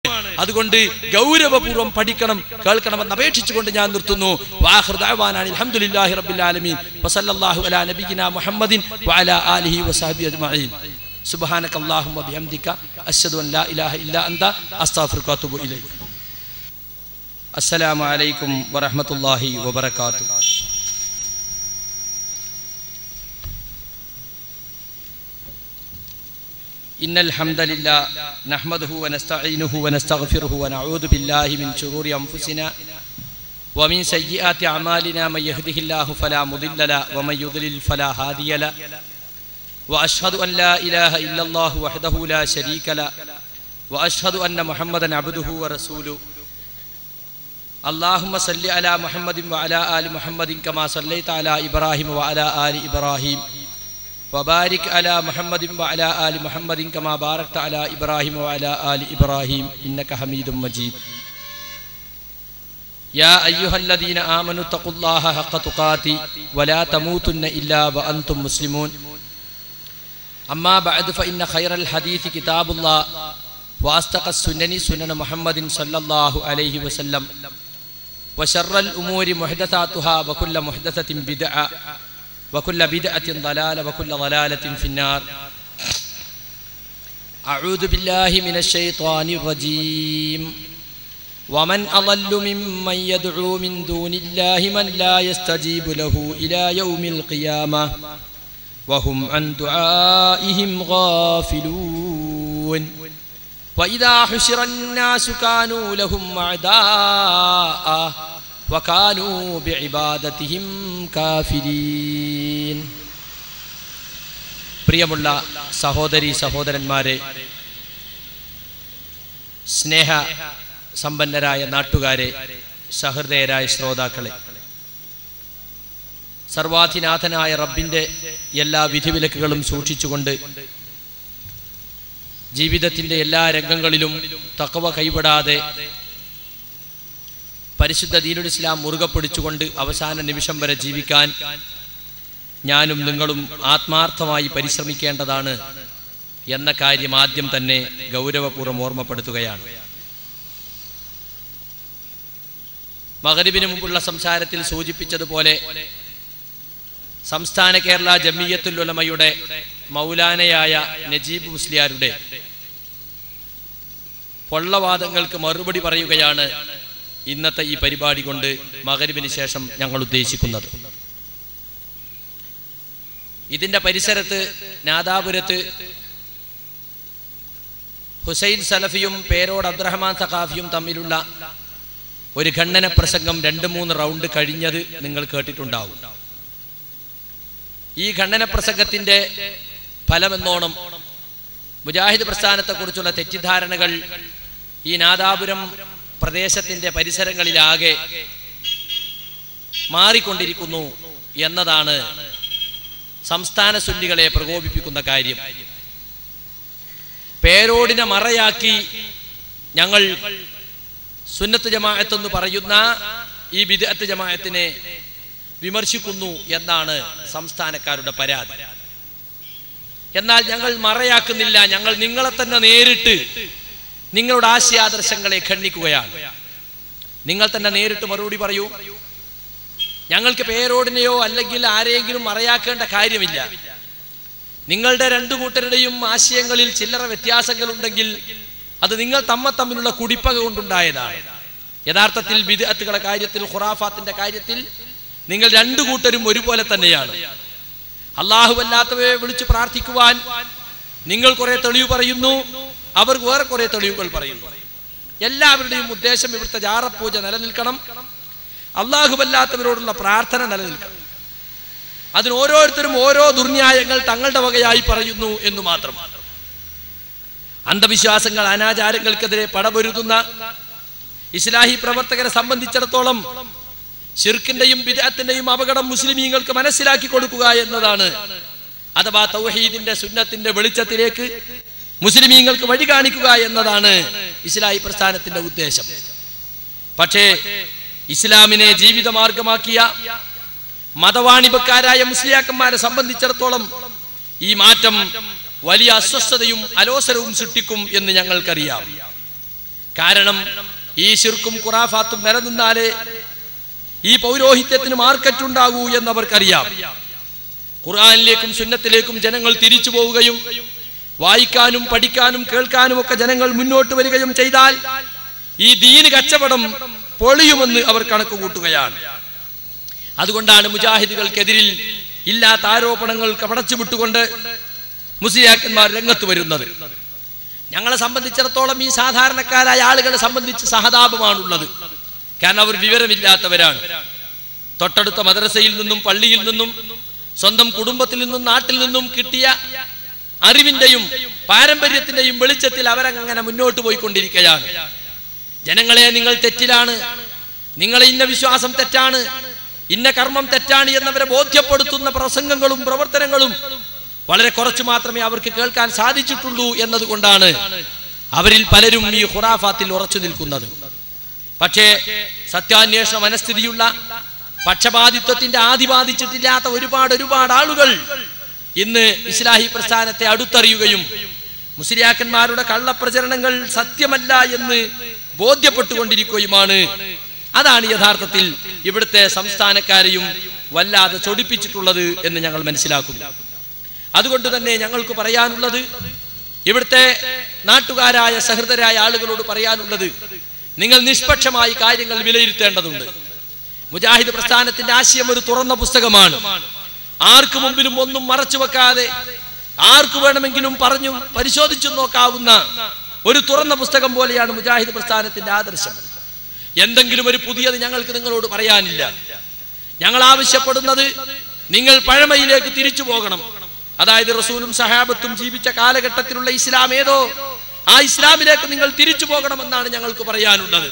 അതുകൊണ്ട് ഗൗരവപൂർവ്വം പഠിക്കണം കേൾക്കണമെന്ന് അപേക്ഷിച്ചുകൊണ്ട് ഞാൻ നിർത്തുന്നു വാഹിർ ദഅവാനാണ് അൽഹംദുലില്ലാഹി റബ്ബിൽ ആലമീൻ വസല്ലല്ലാഹു അലാ നബിയിന മുഹമ്മദിൻ വഅലാ ആലിഹി വസഹബിഹി അജ്മഈൻ സുബ്ഹാനക അല്ലാഹുമ്മ ബിഹംദിക അശ്ഹദു അൻ ലാ ഇലാഹ ഇല്ലാ അൻത അസ്തഗ്ഫിറുക വഅതുബു ഇലൈക് അസ്സലാമു അലൈക്കും വറഹ്മത്തുള്ളാഹി വബറകാതുഹു إن الحمد لله نحمده ونستعينه ونستغفره ونعوذ بالله من شرور أنفسنا ومن سيئات أعمالنا من يهده الله فلا مضل له ومن يضلل فلا هادي له وأشهد أن لا إله إلا الله وحده لا شريك له وأشهد أن محمدا عبده ورسوله اللهم صل على محمد وعلى آل محمد كما صليت على إبراهيم وعلى آل إبراهيم وبارك على محمد وعلى آل محمد كما باركت على إبراهيم وعلى آل إبراهيم إنك حميد مجيد يا أيها الذين آمنوا اتقوا الله حق تقاته ولا تموتن إلا وأنتم مسلمون أما بعد فإن خير الحديث كتاب الله وأصدق السنن سنن محمد صلى الله عليه وسلم وشر الأمور محدثاتها وكل محدثة بدعة وكل بدعة ضلالة وكل ضلالة في النار أعوذ بالله من الشيطان الرجيم ومن أضل ممن يدعو من دون الله من لا يستجيب له إلى يوم القيامة وهم عن دعائهم غافلون وإذا حشر الناس كانوا لهم أعداء وكانوا بعبادتهم كافرين പ്രിയമുള്ള സഹോദരി സഹോദരന്മാരെ സ്നേഹ സമ്പന്നരായ നാട്ടുകാരെ സഹൃദയരായ ശ്രോതാക്കളെ സർവാധിനാഥനായ റബ്ബിന്റെ എല്ലാ വിധിവിലക്കുകളും സൂക്ഷിച്ചുകൊണ്ട് ജീവിതത്തിന്റെ എല്ലാ രംഗങ്ങളിലും തക്കവ കൈവിടാതെ പരിശുദ്ധ ദീനുൽ ഇസ്ലാം മുറുകെ പിടിച്ചുകൊണ്ട് അവസാന നിമിഷം വരെ ജീവിക്കാൻ ഞാനും നിങ്ങളും ആത്മാർത്ഥമായി പരിശ്രമിക്കേണ്ടതാണ് എന്ന കാര്യം ആദ്യം തന്നെ ഗൗരവപൂർവ്വം ഓർമ്മപ്പെടുത്തുകയാണ് മകരിബിന് മുമ്പുള്ള സംസാരത്തിൽ സൂചിപ്പിച്ചതുപോലെ സംസ്ഥാന കേരള ജമിയത്തുൽ ഉലമയുടെ മൗലാനയായ നജീബ് മുസ്ലിയാരുടെ പൊള്ളവാദങ്ങൾക്ക് മറുപടി പറയുകയാണ് ഇന്നത്തെ ഈ പരിപാടി കൊണ്ട് മകരിബിന് ശേഷം ഞങ്ങൾ ഉദ്ദേശിക്കുന്നത് ഇതിന്റെ പരിസരത്ത് നാദാപുരത്ത് ഹുസൈൻ സലഫിയും പേരോട് അബ്ദുറഹ്മാൻ സഖാഫിയും തമ്മിലുള്ള ഒരു ഖണ്ഡന പ്രസംഗം രണ്ട് മൂന്ന് റൗണ്ട് കഴിഞ്ഞത് നിങ്ങൾ കേട്ടിട്ടുണ്ടാവും ഈ ഖണ്ഡന പ്രസംഗത്തിന്റെ ഫലമെന്നോണം മുജാഹിദ് പ്രസ്ഥാനത്തെക്കുറിച്ചുള്ള തെറ്റിദ്ധാരണകൾ ഈ നാദാപുരം പ്രദേശത്തിന്റെ പരിസരങ്ങളിലാകെ മാറിക്കൊണ്ടിരിക്കുന്നു എന്നതാണ് സംസ്ഥാന സുന്നികളെ പ്രകോപിപ്പിക്കുന്ന കാര്യം പേരോടിനെ മറയാക്കി ഞങ്ങൾ സുന്നത്ത് ജമാഅത്ത് എന്ന് പറയുന്ന ഈ ബിദഅത്ത് ജമാഅത്തിനെ വിമർശിക്കുന്നു എന്നാണ് സംസ്ഥാനക്കാരുടെ പരാതി എന്നാൽ ഞങ്ങൾ മറയാക്കുന്നില്ല ഞങ്ങൾ നിങ്ങളെ തന്നെ നേരിട്ട് നിങ്ങളുടെ ആശയാദർശങ്ങളെ ഖണ്ഡിക്കുകയാണ് നിങ്ങൾ തന്നെ നേരിട്ട് മറുപടി പറയൂ ഞങ്ങൾക്ക് പേരോടിനെയോ അല്ലെങ്കിൽ ആരെയെങ്കിലും മറയാക്കേണ്ട കാര്യമില്ല നിങ്ങളുടെ രണ്ടു കൂട്ടരുടെയും ആശയങ്ങളിൽ ചില്ലറ വ്യത്യാസങ്ങൾ ഉണ്ടെങ്കിൽ അത് നിങ്ങൾ തമ്മ തമ്മിലുള്ള കുടിപ്പക കൊണ്ടുണ്ടായതാണ് യഥാർത്ഥത്തിൽ വിദഗ്ധകളുടെ കാര്യത്തിൽ ഖുറാഫാത്തിന്റെ കാര്യത്തിൽ നിങ്ങൾ രണ്ടു കൂട്ടരും ഒരുപോലെ തന്നെയാണ് അല്ലാഹുവല്ലാത്തവയെ വിളിച്ച് പ്രാർത്ഥിക്കുവാൻ നിങ്ങൾ കുറെ തെളിവ് പറയുന്നു അവർ വേറെ കുറെ തെളിവുകൾ പറയുന്നു എല്ലാവരുടെയും ഉദ്ദേശം ഇവിടുത്തെ ജാറപ്പൂജ നിലനിൽക്കണം അള്ളാഹുവല്ലാത്തവരോടുള്ള പ്രാർത്ഥന നിലനിൽക്കണം അതിന് ഓരോരുത്തരും ഓരോ ദുർന്യായങ്ങൾ തങ്ങളുടെ വകയായി പറയുന്നു എന്ന് മാത്രം അന്ധവിശ്വാസങ്ങൾ അനാചാരങ്ങൾക്കെതിരെ പടപൊരുതുന്ന ഇസ്ലാഹി പ്രവർത്തകരെ സംബന്ധിച്ചിടത്തോളം ഷിർക്കിന്റെയും ബിദഅത്തിന്റെയും അപകടം മുസ്ലിമീങ്ങൾക്ക് മനസ്സിലാക്കി കൊടുക്കുക എന്നതാണ് അഥവാ തൗഹീദിന്റെ സുന്നത്തിന്റെ വെളിച്ചത്തിലേക്ക് മുസ്ലിമീങ്ങൾക്ക് വഴി കാണിക്കുക എന്നതാണ് ഇസ്ലാഹി പ്രസ്ഥാനത്തിന്റെ ഉദ്ദേശം പക്ഷേ ഇസ്ലാമിനെ ജീവിതമാർഗമാക്കിയ മതവാണിഭക്കാരായ മുസ്ലിയാക്കന്മാരെ സംബന്ധിച്ചിടത്തോളം ഈ മാറ്റം വലിയ അസ്വസ്ഥതയും അലോസരവും സൃഷ്ടിക്കും എന്ന് ഞങ്ങൾക്കറിയാം കാരണം ഈ ശിർക്കും ഖുറാഫാത്തും നിലനിന്നാലേ ഈ പൗരോഹിത്യത്തിന് മാർക്കറ്റ് ഉണ്ടാകൂ എന്നവർക്കറിയാം ഖുർആനിലേക്കും സുന്നത്തിലേക്കും ജനങ്ങൾ തിരിച്ചു പോവുകയും വായിക്കാനും പഠിക്കാനും കേൾക്കാനും ഒക്കെ ജനങ്ങൾ മുന്നോട്ട് വരികയും ചെയ്താൽ ഈ ദീന് കച്ചവടം പൊളിയുമെന്ന് അവർ കണക്ക് കൂട്ടുകയാണ് അതുകൊണ്ടാണ് മുജാഹിദുകൾക്കെതിരിൽ ഇല്ലാത്ത ആരോപണങ്ങൾ കപടച്ചു വിട്ടുകൊണ്ട് മുസ്ലിയാക്കന്മാർ രംഗത്ത് വരുന്നത് ഞങ്ങളെ സംബന്ധിച്ചിടത്തോളം ഈ സാധാരണക്കാരായ ആളുകളെ സംബന്ധിച്ച് സഹതാപമാണുള്ളത് കാരണം അവർ വിവരമില്ലാത്തവരാണ് തൊട്ടടുത്ത മദ്രസയിൽ നിന്നും പള്ളിയിൽ നിന്നും സ്വന്തം കുടുംബത്തിൽ നിന്നും നാട്ടിൽ നിന്നും കിട്ടിയ അറിവിന്റെയും പാരമ്പര്യത്തിന്റെയും വെളിച്ചത്തിൽ അവരങ്ങനെ മുന്നോട്ട് പോയിക്കൊണ്ടിരിക്കുകയാണ് ജനങ്ങളെ നിങ്ങൾ തെറ്റിലാണ് നിങ്ങളെ ഇന്ന വിശ്വാസം തെറ്റാണ് ഇന്ന കർമ്മം തെറ്റാണ് എന്നവരെ ബോധ്യപ്പെടുത്തുന്ന പ്രസംഗങ്ങളും പ്രവർത്തനങ്ങളും വളരെ കുറച്ചു മാത്രമേ അവർക്ക് കേൾക്കാൻ സാധിച്ചിട്ടുള്ളൂ എന്നതുകൊണ്ടാണ് അവരിൽ പലരും ഈ ഖുറാഫാത്തിൽ ഉറച്ചു നിൽക്കുന്നത് പക്ഷേ സത്യാന്വേഷണ മനസ്ഥിതിയുള്ള പക്ഷപാതിത്വത്തിന്റെ ആധിപാതിച്ചിട്ടില്ലാത്ത ഒരുപാട് ഒരുപാട് ആളുകൾ ഇന്ന് ഇസ്ലാഹി പ്രസ്ഥാനത്തെ അടുത്തറിയുകയും മുസ്ലിയാക്കന്മാരുടെ കള്ളപ്രചരണങ്ങൾ സത്യമല്ല എന്ന് ബോധ്യപ്പെട്ടുകൊണ്ടിരിക്കുകയുമാണ് അതാണ് യഥാർത്ഥത്തിൽ ഇവിടുത്തെ സംസ്ഥാനക്കാരെയും വല്ലാതെ ചൊടിപ്പിച്ചിട്ടുള്ളത് എന്ന് ഞങ്ങൾ മനസ്സിലാക്കുന്നു അതുകൊണ്ട് തന്നെ ഞങ്ങൾക്ക് പറയാനുള്ളത് ഇവിടുത്തെ നാട്ടുകാരായ സഹൃദരായ ആളുകളോട് പറയാനുള്ളത് നിങ്ങൾ നിഷ്പക്ഷമായി കാര്യങ്ങൾ വിലയിരുത്തേണ്ടതുണ്ട് മുജാഹിദ് പ്രസ്ഥാനത്തിന്റെ ആശയം ഒരു തുറന്ന പുസ്തകമാണ് ആർക്കു മുമ്പിലും ഒന്നും മറച്ചു വെക്കാതെ ആർക്കു വേണമെങ്കിലും പറഞ്ഞു പരിശോധിച്ചു നോക്കാവുന്ന ഒരു തുറന്ന പുസ്തകം പോലെയാണ് മുജാഹിദ് പ്രസ്ഥാനത്തിന്റെ ആദർശം എന്തെങ്കിലും ഒരു പുതിയത് ഞങ്ങൾക്ക് നിങ്ങളോട് പറയാനില്ല ഞങ്ങൾ ആവശ്യപ്പെടുന്നത് നിങ്ങൾ പഴമയിലേക്ക് തിരിച്ചു പോകണം അതായത് റസൂലും സഹാബത്തും ജീവിച്ച കാലഘട്ടത്തിലുള്ള ഇസ്ലാം ഏതോ ആ ഇസ്ലാമിലേക്ക് നിങ്ങൾ തിരിച്ചു പോകണമെന്നാണ് ഞങ്ങൾക്ക് പറയാനുള്ളത്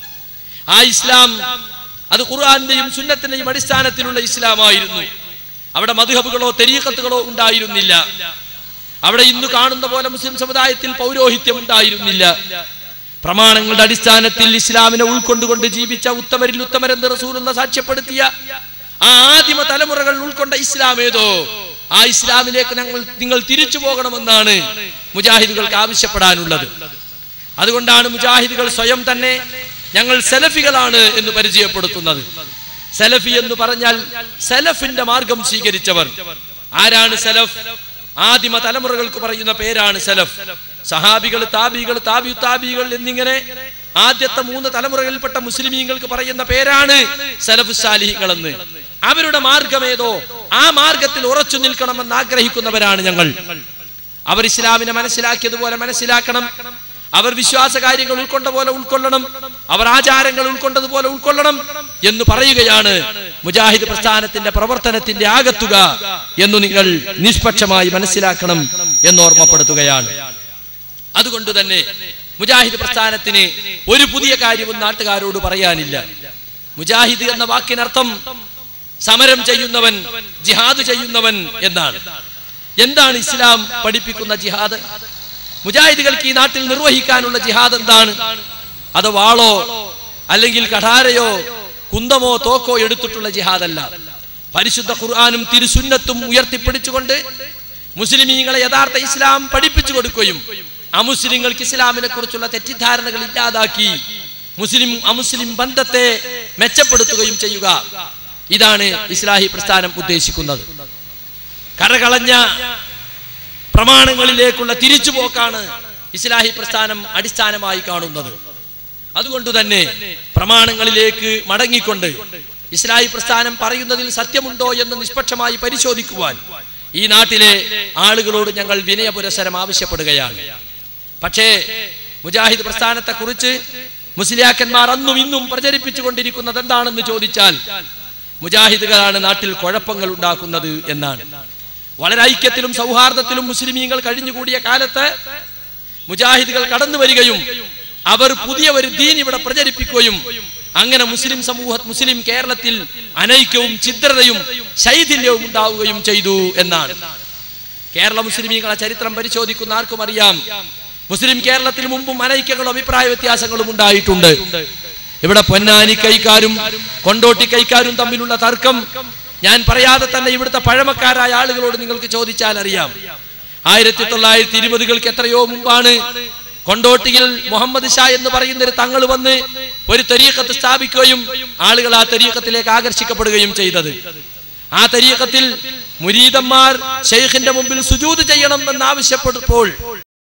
ആ ഇസ്ലാം അത് ഖുർആന്റെയും സുന്നത്തിന്റെയും അടിസ്ഥാനത്തിലുള്ള ഇസ്ലാമായിരുന്നു അവിടെ മധുഹബുകളോ തെരീക്കത്തുകളോ ഉണ്ടായിരുന്നില്ല അവിടെ ഇന്ന് കാണുന്ന പോലെ മുസ്ലിം സമുദായത്തിൽ പൗരോഹിത്യം ഉണ്ടായിരുന്നില്ല പ്രമാണങ്ങളുടെ അടിസ്ഥാനത്തിൽ ഇസ്ലാമിനെ ഉൾക്കൊണ്ടുകൊണ്ട് ജീവിച്ച ഉത്തമരിൽ ഉത്തമരെന്ന് റസൂലുള്ള സാക്ഷ്യപ്പെടുത്തിയ ആ ആദിമ തലമുറകൾ ഉൾക്കൊണ്ട ഇസ്ലാം ഏതോ ആ ഇസ്ലാമിലേക്ക് ഞങ്ങൾ നിങ്ങൾ തിരിച്ചു പോകണമെന്നാണ് മുജാഹിദുകൾക്ക് ആവശ്യപ്പെടാനുള്ളത് അതുകൊണ്ടാണ് മുജാഹിദുകൾ സ്വയം തന്നെ ഞങ്ങൾ സെലഫികളാണ് എന്ന് പരിചയപ്പെടുത്തുന്നത് സെലഫി എന്ന് പറഞ്ഞാൽ സെലഫിന്റെ മാർഗം സ്വീകരിച്ചവർ ആരാണ് സെലഫ് ആദിമ തലമുറകൾക്ക് പറയുന്ന പേരാണ് സെലഫ് സഹാബികൾ താബികൾ താബി താബികൾ എന്നിങ്ങനെ ആദ്യത്തെ മൂന്ന് തലമുറകളിൽപ്പെട്ട മുസ്ലിമീങ്ങൾക്ക് പറയുന്ന പേരാണ് സലഫ് സാലിഹികൾ എന്ന് അവരുടെ മാർഗമേതോ ആ മാർഗത്തിൽ ഉറച്ചു നിൽക്കണമെന്ന് ആഗ്രഹിക്കുന്നവരാണ് ഞങ്ങൾ അവർ ഇസ്ലാമിനെ മനസ്സിലാക്കിയതുപോലെ മനസ്സിലാക്കണം അവർ വിശ്വാസ കാര്യങ്ങൾ ഉൾക്കൊണ്ട പോലെ ഉൾക്കൊള്ളണം അവർ ആചാരങ്ങൾ ഉൾക്കൊണ്ടതുപോലെ ഉൾക്കൊള്ളണം എന്ന് പറയുകയാണ് മുജാഹിദ് പ്രസ്ഥാനത്തിന്റെ പ്രവർത്തനത്തിന്റെ ആകത്തുക എന്നു നിങ്ങൾ നിഷ്പക്ഷമായി മനസ്സിലാക്കണം എന്ന് ഓർമ്മപ്പെടുത്തുകയാണ് അതുകൊണ്ട് തന്നെ മുജാഹിദ് പ്രസ്ഥാനത്തിന് ഒരു പുതിയ കാര്യവും നാട്ടുകാരോട് പറയാനില്ല മുജാഹിദ് എന്ന വാക്കിനർത്ഥം സമരം ചെയ്യുന്നവൻ ജിഹാദ് ചെയ്യുന്നവൻ എന്നാണ് എന്താണ് ഇസ്ലാം പഠിപ്പിക്കുന്ന ജിഹാദ് മുജാഹിദുകൾക്ക് ഈ നാട്ടിൽ നിർവഹിക്കാനുള്ള ജിഹാദ് എന്താണ് അത് വാളോ അല്ലെങ്കിൽ കഠാരയോ കുന്തമോ തോക്കോ എടുത്തിട്ടുള്ള ജിഹാദല്ല പരിശുദ്ധ ഖുർആാനും തിരുസുന്നത്തും ഉയർത്തിപ്പിടിച്ചുകൊണ്ട് മുസ്ലിമീങ്ങളെ യഥാർത്ഥ ഇസ്ലാം പഠിപ്പിച്ചു കൊടുക്കുകയും അമുസ്ലിങ്ങൾക്ക് ഇസ്ലാമിനെ കുറിച്ചുള്ള തെറ്റിദ്ധാരണകൾ ഇല്ലാതാക്കി മുസ്ലിം അമുസ്ലിം ബന്ധത്തെ മെച്ചപ്പെടുത്തുകയും ചെയ്യുക ഇതാണ് ഇസ്ലാഹി പ്രസ്ഥാനം ഉദ്ദേശിക്കുന്നത് കരകളഞ്ഞ പ്രമാണങ്ങളിലേക്കുള്ള തിരിച്ചുപോക്കാണ് ഇസ്ലാഹി പ്രസ്ഥാനം അടിസ്ഥാനമായി കാണുന്നത് അതുകൊണ്ട് തന്നെ പ്രമാണങ്ങളിലേക്ക് മടങ്ങിക്കൊണ്ട് ഇസ്ലാഹി പ്രസ്ഥാനം പറയുന്നതിൽ സത്യമുണ്ടോ എന്ന് നിഷ്പക്ഷമായി പരിശോധിക്കുവാൻ ഈ നാട്ടിലെ ആളുകളോട് ഞങ്ങൾ വിനയപുരസരം ആവശ്യപ്പെടുകയാണ് പക്ഷേ മുജാഹിദ് പ്രസ്ഥാനത്തെ കുറിച്ച് മുസ്ലിയാക്കന്മാർ അന്നും ഇന്നും പ്രചരിപ്പിച്ചുകൊണ്ടിരിക്കുന്നത് എന്താണെന്ന് ചോദിച്ചാൽ മുജാഹിദുകളാണ് നാട്ടിൽ കുഴപ്പങ്ങൾ ഉണ്ടാക്കുന്നത് എന്നാണ് വളരെ ഐക്യത്തിലും സൗഹാർദ്ദത്തിലും മുസ്ലിമീങ്ങൾ കഴിഞ്ഞുകൂടിയ കാലത്ത് മുജാഹിദുകൾ കടന്നു വരികയും അവർ പുതിയ ഒരു ദീൻ ഇവിടെ പ്രചരിപ്പിക്കുകയും അങ്ങനെ മുസ്ലിം സമൂഹ മുസ്ലിം കേരളത്തിൽ അനൈക്യവും ചിദ്രതയും ശൈഥില്യവും ഉണ്ടാവുകയും ചെയ്തു എന്നാണ് കേരള മുസ്ലിമീങ്ങളെ ചരിത്രം പരിശോധിക്കുന്ന ആർക്കും അറിയാം മുസ്ലിം കേരളത്തിൽ മുമ്പും അനൈക്യങ്ങളും അഭിപ്രായ വ്യത്യാസങ്ങളും ഉണ്ടായിട്ടുണ്ട് ഇവിടെ പൊന്നാനി കൈക്കാരും കൊണ്ടോട്ടി കൈക്കാരും തമ്മിലുള്ള തർക്കം ഞാൻ പറയാതെ തന്നെ ഇവിടുത്തെ പഴമക്കാരായ ആളുകളോട് നിങ്ങൾക്ക് ചോദിച്ചാൽ അറിയാം ആയിരത്തി തൊള്ളായിരത്തി ഇരുപതുകൾക്ക് എത്രയോ മുമ്പാണ് കൊണ്ടോട്ടിയിൽ മുഹമ്മദ് ഷാ എന്ന് പറയുന്ന ഒരു തങ്ങൾ വന്ന് ഒരു തരീക്കത്ത് സ്ഥാപിക്കുകയും ആളുകൾ ആ തരീക്കത്തിലേക്ക് ആകർഷിക്കപ്പെടുകയും ചെയ്തത് ആ തരീക്കത്തിൽ മുരീദന്മാർ ഷെയ്ഖിന്റെ മുമ്പിൽ സുജൂത് ചെയ്യണം എന്നാവശ്യപ്പെട്ടപ്പോൾ